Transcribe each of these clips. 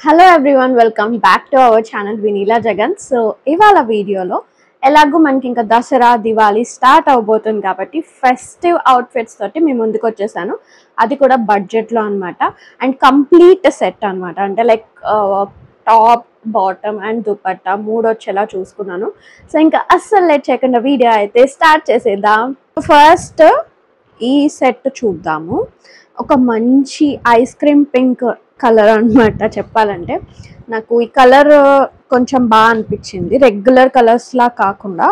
hello everyone welcome back to our channel Vineela Jagan so ఇవాళ వీడియోలో ఎలాగో మనకి ఇంకా దసరా దివాళీ స్టార్ట్ అవబోతుంది కాబట్టి ఫెస్టివ్ అవుట్ఫిట్స్ తోటి మేము ముందుకు వచ్చేసాను అది కూడా బడ్జెట్లో అన్నమాట అండ్ కంప్లీట్ సెట్ అన్నమాట అంటే like top bottom and dupatta మూడు వచ్చేలా చూసుకున్నాను సో ఇంకా అస్సలు లేట్ చేయకుండా వీడియో అయితే స్టార్ట్ చేసేద్దాం ఫస్ట్ ఈ సెట్ చూద్దాము ఒక మంచి ఐస్ క్రీమ్ పింక్ కలర్ అన్నమాట చెప్పాలంటే నాకు ఈ కలర్ కొంచెం బాగా అనిపించింది రెగ్యులర్ కలర్స్ లా కాకుండా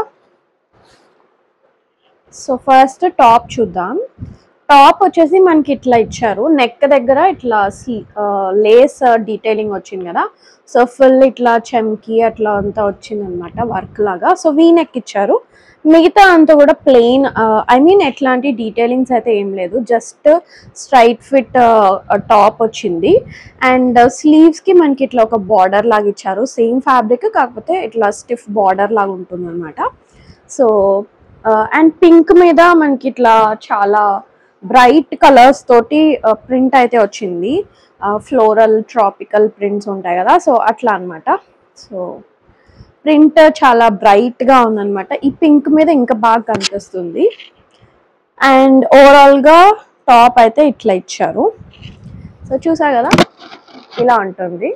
సో ఫస్ట్ టాప్ చూద్దాం టాప్ వచ్చేసి మనకి ఇట్లా ఇచ్చారు నెక్ దగ్గర ఇట్లా లేస్ డీటెయిలింగ్ వచ్చింది కదా సో ఫుల్ ఇట్లా చెమ్కి అట్లా అంతా వచ్చింది అనమాట వర్క్ లాగా సో వీ నెక్ ఇచ్చారు మిగతా అంతా కూడా ప్లెయిన్ ఐ మీన్ ఎట్లాంటి డీటెయిలింగ్స్ అయితే ఏం లేదు జస్ట్ స్ట్రైట్ ఫిట్ టాప్ వచ్చింది అండ్ స్లీవ్స్కి మనకి ఇట్లా ఒక బార్డర్ లాగా ఇచ్చారు సేమ్ ఫ్యాబ్రిక్ కాకపోతే ఇట్లా స్టిఫ్ బార్డర్ లాగా ఉంటుంది అనమాట సో అండ్ పింక్ మీద మనకి ఇట్లా చాలా బ్రైట్ కలర్స్ తోటి ప్రింట్ అయితే వచ్చింది ఫ్లోరల్ ట్రాపికల్ ప్రింట్స్ ఉంటాయి కదా సో అట్లా అనమాట సో ప్రింట్ చాలా బ్రైట్ గా ఉందన్నమాట ఈ పింక్ మీద ఇంకా బాగా కనిపిస్తుంది అండ్ ఓవరాల్ గా టాప్ అయితే ఇట్లా ఇచ్చారు సో చూసా కదా ఇలా ఉంటుంది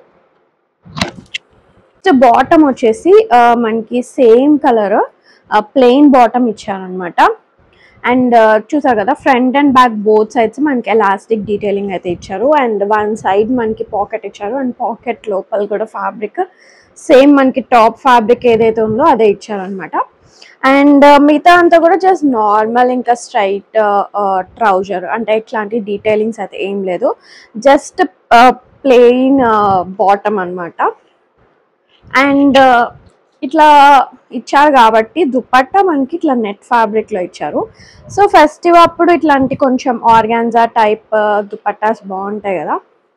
బాటమ్ వచ్చేసి ఆ, మనకి సేమ్ కలర్ ప్లెయిన్ బాటమ్ ఇచ్చారనమాట అండ్ చూసారు కదా front and back both sides మనకి ఎలాస్టిక్ డీటెయిలింగ్ అయితే ఇచ్చారు అండ్ వన్ సైడ్ మనకి పాకెట్ ఇచ్చారు అండ్ పాకెట్ లోపల కూడా ఫ్యాబ్రిక్ సేమ్ మనకి టాప్ ఫ్యాబ్రిక్ ఏదైతే ఉందో అదే ఇచ్చారనమాట అండ్ మిగతా అంతా కూడా జస్ట్ నార్మల్ ఇంకా స్ట్రైట్ ట్రౌజర్ అంటే ఇట్లాంటి డీటెయిలింగ్స్ అయితే ఏం లేదు జస్ట్ ప్లెయిన్ బాటమ్ అన్నమాట అండ్ ఇట్లా ఇచ్చారు కాబట్టి దుపట్టా మనకి ఇట్లా నెట్ ఫ్యాబ్రిక్ లో ఇచ్చారు సో ఫెస్టివ్ అప్పుడు ఇట్లాంటి కొంచెం ఆర్గాన్జా టైప్ దుపట్టాస్ బాగుంటాయి కదా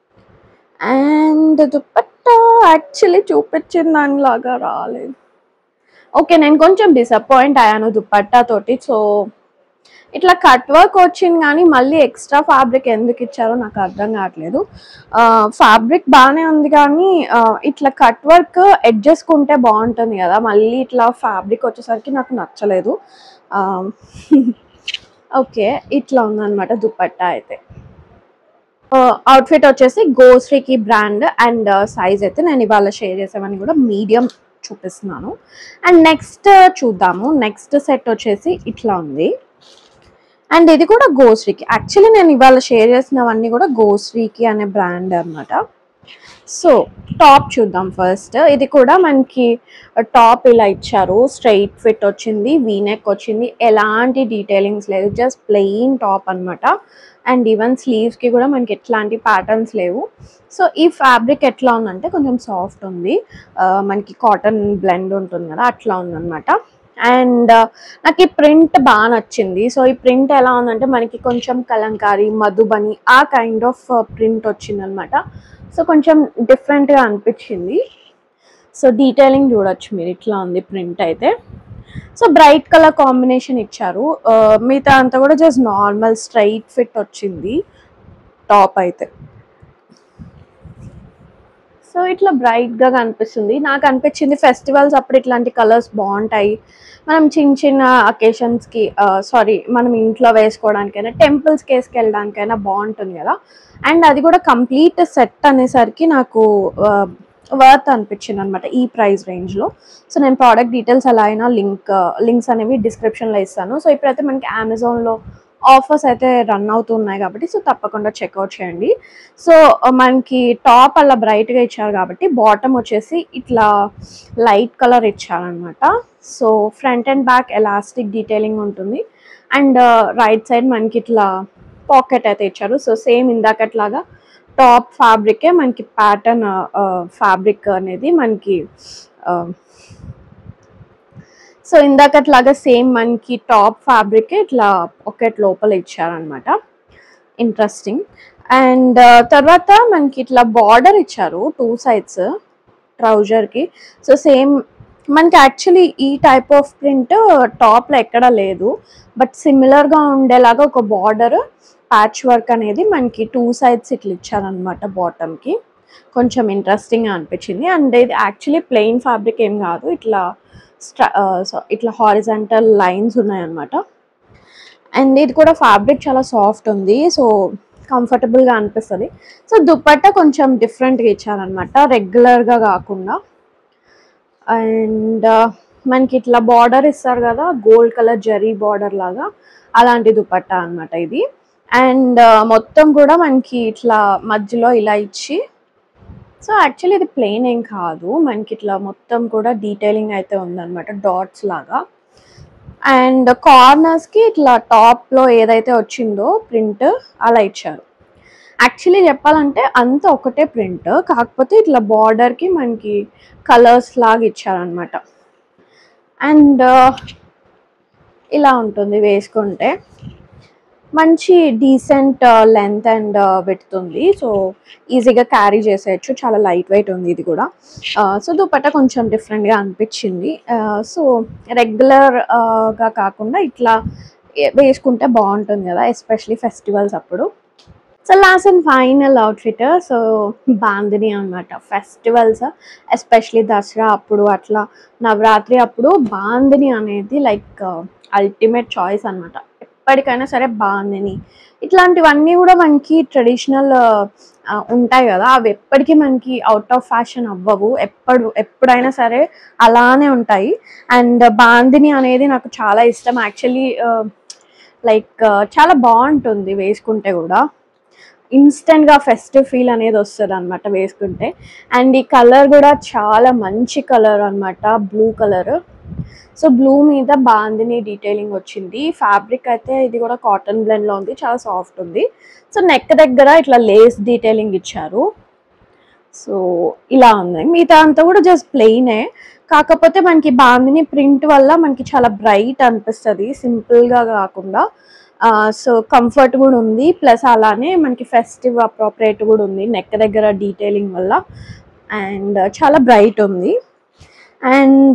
అండ్ దుపట్టా యాక్చువల్లీ చూపించిన దానిలాగా రాలేదు ఓకే నేను కొంచెం డిసప్పాయింట్ అయ్యాను దుపట్టా తోటి సో ఇట్లా కట్ వర్క్ వచ్చింది కానీ మళ్ళీ ఎక్స్ట్రా ఫ్యాబ్రిక్ ఎందుకు ఇచ్చారో నాకు అర్థం కావట్లేదు ఫ్యాబ్రిక్ బాగానే ఉంది కానీ ఆ, ఇట్లా కట్ వర్క్ అడ్జస్ట్కుంటే బాగుంటుంది కదా మళ్ళీ ఇట్లా ఫ్యాబ్రిక్ వచ్చేసరికి నాకు నచ్చలేదు ఓకే ఇట్లా ఉందన్నమాట దుపట్టా అయితే అవుట్ఫిట్ వచ్చేసి గోశ్రీకి బ్రాండ్ అండ్ సైజ్ అయితే నేను ఇవాళ షేర్ చేసామని కూడా మీడియం చూపిస్తున్నాను అండ్ నెక్స్ట్ చూద్దాము నెక్స్ట్ సెట్ వచ్చేసి ఇట్లా ఉంది అండ్ ఇది కూడా గోశ్రీకి యాక్చువల్లీ నేను ఇవాళ షేర్ చేసినవన్నీ కూడా గోశ్రీకి అనే బ్రాండ్ అన్నమాట సో టాప్ చూద్దాం ఫస్ట్ ఇది కూడా మనకి టాప్ ఇలా ఇచ్చారు స్ట్రైట్ ఫిట్ వచ్చింది వీనెక్ వచ్చింది ఎలాంటి డీటెయిలింగ్స్ లేదు జస్ట్ ప్లెయిన్ టాప్ అన్నమాట అండ్ ఈవెన్ స్లీవ్స్కి కూడా మనకి ఎట్లాంటి ప్యాటర్న్స్ లేవు సో ఈ ఫ్యాబ్రిక్ ఎట్లా ఉందంటే కొంచెం సాఫ్ట్ ఉంది ఆ, మనకి కాటన్ బ్లెండ్ ఉంటుంది కదా అట్లా ఉందన్నమాట అండ్ నాకు ఈ ప్రింట్ బాగా నచ్చింది సో ఈ ప్రింట్ ఎలా ఉందంటే మనకి కొంచెం కలంకారీ మధుబని ఆ కైండ్ ఆఫ్ ప్రింట్ వచ్చింది అనమాట సో కొంచెం డిఫరెంట్గా అనిపించింది సో డీటెయిలింగ్ చూడొచ్చు మీరు ఇట్లా ఉంది ప్రింట్ అయితే సో బ్రైట్ కలర్ కాంబినేషన్ ఇచ్చారు ఆ, మిగతా అంతా కూడా జస్ట్ నార్మల్ స్ట్రైట్ ఫిట్ వచ్చింది టాప్ అయితే సో ఇట్లా బ్రైట్గా కనిపిస్తుంది నాకు అనిపించింది ఫెస్టివల్స్ అప్పుడు ఇట్లాంటి కలర్స్ బాగుంటాయి మనం చిన్న చిన్న అకేషన్స్కి సారీ మనం ఇంట్లో వేసుకోవడానికైనా టెంపుల్స్కి వేసుకెళ్ళడానికైనా బాగుంటుంది కదా అండ్ అది కూడా కంప్లీట్ సెట్ అనేసరికి నాకు వర్త్ అనిపించింది అనమాట ఈ ప్రైస్ రేంజ్లో సో నేను ప్రోడక్ట్ డీటెయిల్స్ ఎలా అయినా లింక్ లింక్స్ అనేవి డిస్క్రిప్షన్లో ఇస్తాను సో ఇప్పుడైతే మనకి అమెజాన్లో ఆఫర్స్ అయితే రన్ అవుతున్నాయి కాబట్టి సో తప్పకుండా చెక్అవుట్ చేయండి సో మనకి టాప్ అలా బ్రైట్గా ఇచ్చారు కాబట్టి బాటమ్ వచ్చేసి ఇట్లా లైట్ కలర్ ఇచ్చారనమాట so front and back elastic detailing ఉంటుంది అండ్ రైట్ సైడ్ మనకి ఇట్లా పాకెట్ అయితే ఇచ్చారు సో సేమ్ ఇందాకట్లాగా టాప్ ఫ్యాబ్రికే మనకి ప్యాటర్న్ ఫ్యాబ్రిక్ అనేది మనకి సో ఇందాకట్లాగా సేమ్ మనకి టాప్ ఫ్యాబ్రిక్ ఇట్లా పాకెట్ లోపల ఇచ్చారనమాట ఇంట్రెస్టింగ్ అండ్ తర్వాత మనకి ఇట్లా బార్డర్ ఇచ్చారు టూ సైడ్స్ ట్రౌజర్కి సో సేమ్ మనకి యాక్చువల్లీ ఈ టైప్ ఆఫ్ ప్రింట్ టాప్లో ఎక్కడ లేదు బట్ సిమిలర్గా ఉండేలాగా ఒక బార్డర్ ప్యాచ్ వర్క్ అనేది మనకి టూ సైడ్స్ ఇట్లా ఇచ్చారనమాట బాటమ్కి కొంచెం ఇంట్రెస్టింగ్గా అనిపించింది అండ్ ఇది యాక్చువల్లీ ప్లెయిన్ ఫ్యాబ్రిక్ ఏం కాదు ఇట్లా స్ట్ర సో ఇట్లా హారిజంటల్ లైన్స్ ఉన్నాయన్నమాట అండ్ ఇది కూడా ఫ్యాబ్రిక్ చాలా సాఫ్ట్ ఉంది సో కంఫర్టబుల్గా అనిపిస్తుంది సో దుపట్టా కొంచెం డిఫరెంట్గా ఇచ్చారనమాట రెగ్యులర్గా కాకుండా అండ్ మనకి ఇట్లా బార్డర్ ఇస్తారు కదా గోల్డ్ కలర్ జరీ బార్డర్ లాగా అలాంటి దుపట్టా అన్నమాట ఇది అండ్ మొత్తం కూడా మనకి ఇట్లా మధ్యలో ఇలా ఇచ్చి సో యాక్చువల్లీ ఇది ప్లెయిన్ ఏం కాదు మనకి ఇట్లా మొత్తం కూడా డీటెయిలింగ్ అయితే ఉందన్నమాట డాట్స్ లాగా అండ్ కార్నర్స్కి ఇట్లా టాప్లో ఏదైతే వచ్చిందో ప్రింట్ అలా ఇచ్చారు యాక్చువల్లీ చెప్పాలంటే అంత ఒకటే ప్రింట్ కాకపోతే ఇట్లా బార్డర్కి మనకి కలర్స్ లాగా ఇచ్చారనమాట అండ్ ఇలా ఉంటుంది వేసుకుంటే మంచి డీసెంట్ లెంత్ అండ్ పెడుతుంది సో ఈజీగా క్యారీ చేసేయచ్చు చాలా లైట్ వెయిట్ ఉంది ఇది కూడా సో దుపట్టా కొంచెం డిఫరెంట్గా అనిపించింది సో రెగ్యులర్గా కాకుండా ఇట్లా ఏ- వేసుకుంటే బాగుంటుంది కదా ఎస్పెషలీ ఫెస్టివల్స్ అప్పుడు so last and final outfit so bandhani అనమాట ఫెస్టివల్స్ ఎస్పెషలీ దసరా అప్పుడు అట్లా నవరాత్రి అప్పుడు బాందిని అనేది లైక్ అల్టిమేట్ చాయిస్ అనమాట ఎప్పటికైనా సరే బాందిని ఇట్లాంటివన్నీ కూడా మనకి ట్రెడిషనల్ ఉంటాయి కదా అవి ఎప్పటికీ మనకి అవుట్ ఆఫ్ ఫ్యాషన్ అవ్వవు ఎప్పుడు ఎప్పుడైనా సరే అలానే ఉంటాయి అండ్ బాందిని అనేది నాకు చాలా ఇష్టం యాక్చువల్లీ లైక్ చాలా బాగుంటుంది వేసుకుంటే కూడా ఇన్స్టెంట్గా ఫెస్టివ్ ఫీల్ అనేది వస్తుంది అనమాట వేసుకుంటే అండ్ ఈ కలర్ కూడా చాలా మంచి కలర్ అన్నమాట బ్లూ కలర్ సో బ్లూ మీద బాందిని డీటెయిలింగ్ వచ్చింది ఫ్యాబ్రిక్ అయితే ఇది కూడా కాటన్ బ్లెండ్లో ఉంది చాలా సాఫ్ట్ ఉంది సో నెక్ దగ్గర ఇట్లా లేస్ డీటెయిలింగ్ ఇచ్చారు సో ఇలా ఉంది మిగతా అంతా కూడా జస్ట్ ప్లెయినే కాకపోతే మనకి బాందిని ప్రింట్ వల్ల మనకి చాలా బ్రైట్ అనిపిస్తుంది సింపుల్గా కాకుండా సో కంఫర్ట్ కూడా ఉంది ప్లస్ అలానే మనకి ఫెస్టివ్ అప్రోప్రియేట్ కూడా ఉంది నెక్ దగ్గర డీటెయిలింగ్ వల్ల అండ్ చాలా బ్రైట్ ఉంది అండ్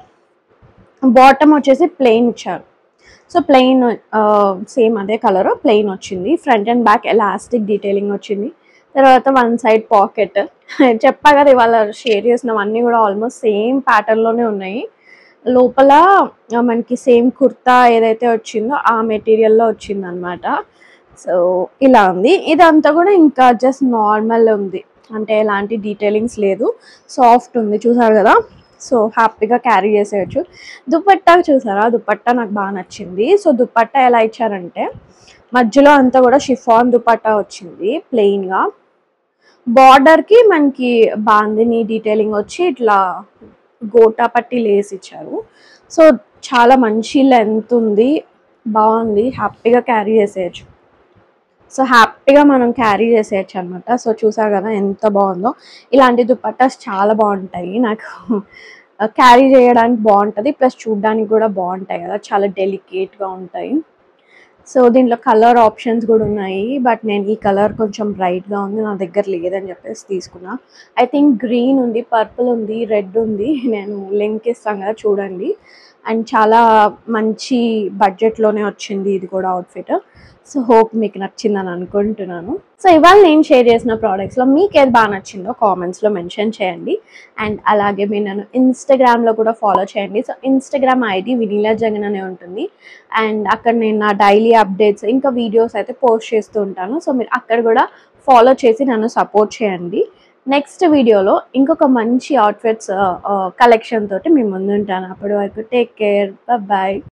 బాటమ్ వచ్చేసి ప్లెయిన్ ఇచ్చారు సో ప్లెయిన్ సేమ్ అదే కలర్ ప్లెయిన్ వచ్చింది front and back elastic detailing వచ్చింది తర్వాత వన్ సైడ్ పాకెట్ చెప్పా కదా ఇవాళ షేర్ చేసినవన్నీ కూడా ఆల్మోస్ట్ సేమ్ ప్యాటర్న్లోనే ఉన్నాయి లోపల ఆ, మనకి సేమ్ కుర్తా ఏదైతే వచ్చిందో ఆ మెటీరియల్లో వచ్చింది అనమాట సో ఇలా ఉంది ఇదంతా కూడా ఇంకా జస్ట్ నార్మల్ ఉంది అంటే ఎలాంటి డీటెయిలింగ్స్ లేదు సాఫ్ట్ ఉంది చూసారు కదా సో హ్యాపీగా క్యారీ చేసేయచ్చు దుపట్టా చూసారా దుపట్టా నాకు బాగా నచ్చింది సో దుపట్టా ఎలా ఇచ్చారంటే మధ్యలో అంతా కూడా షిఫాన్ దుపట్టా వచ్చింది ప్లెయిన్గా బార్డర్కి మనకి బాందిని డీటెయిలింగ్ వచ్చి ఇట్లా గోటా పట్టి లేస్ ఇచ్చారు సో చాలా మంచి లెంత్ ఉంది బాగుంది హ్యాపీగా క్యారీ చేసేయచ్చు సో హ్యాపీగా మనం క్యారీ చేసేయచ్చు అనమాట సో చూసారు కదా ఎంత బాగుందో ఇలాంటి దుపట్టాస్ చాలా బాగుంటాయి నాకు క్యారీ చేయడానికి బాగుంటుంది ప్లస్ చూడడానికి కూడా బాగుంటాయి కదా చాలా డెలికేట్గా ఉంటాయి సో దీంట్లో కలర్ ఆప్షన్స్ కూడా ఉన్నాయి బట్ నేను ఈ కలర్ కొంచెం బ్రైట్గా ఉంది నా దగ్గర లేదని చెప్పేసి తీసుకున్నా ఐ థింక్ గ్రీన్ ఉంది పర్పుల్ ఉంది రెడ్ ఉంది నేను లింక్ ఇస్తాను కదా చూడండి అండ్ చాలా మంచి బడ్జెట్లోనే వచ్చింది ఇది కూడా అవుట్ఫిట్ సో హోప్ మీకు నచ్చిందని అనుకుంటున్నాను సో ఇవాళ నేను షేర్ చేసిన ప్రోడక్ట్స్లో మీకు ఏది బాగా నచ్చిందో కామెంట్స్లో మెన్షన్ చేయండి అండ్ అలాగే మీరు నన్ను ఇన్స్టాగ్రామ్లో కూడా ఫాలో చేయండి so Instagram ID Vineela Jagan అనే ఉంటుంది అండ్ అక్కడ నేను నా డైలీ అప్డేట్స్ ఇంకా వీడియోస్ అయితే పోస్ట్ చేస్తూ ఉంటాను సో మీరు అక్కడ కూడా ఫాలో చేసి నన్ను సపోర్ట్ చేయండి నెక్స్ట్ వీడియోలో ఇంకొక మంచి అవుట్ఫిట్స్ కలెక్షన్ తోటి మీ ముందు ఉంటాను అప్పటి వరకు టేక్ కేర్ బాయ్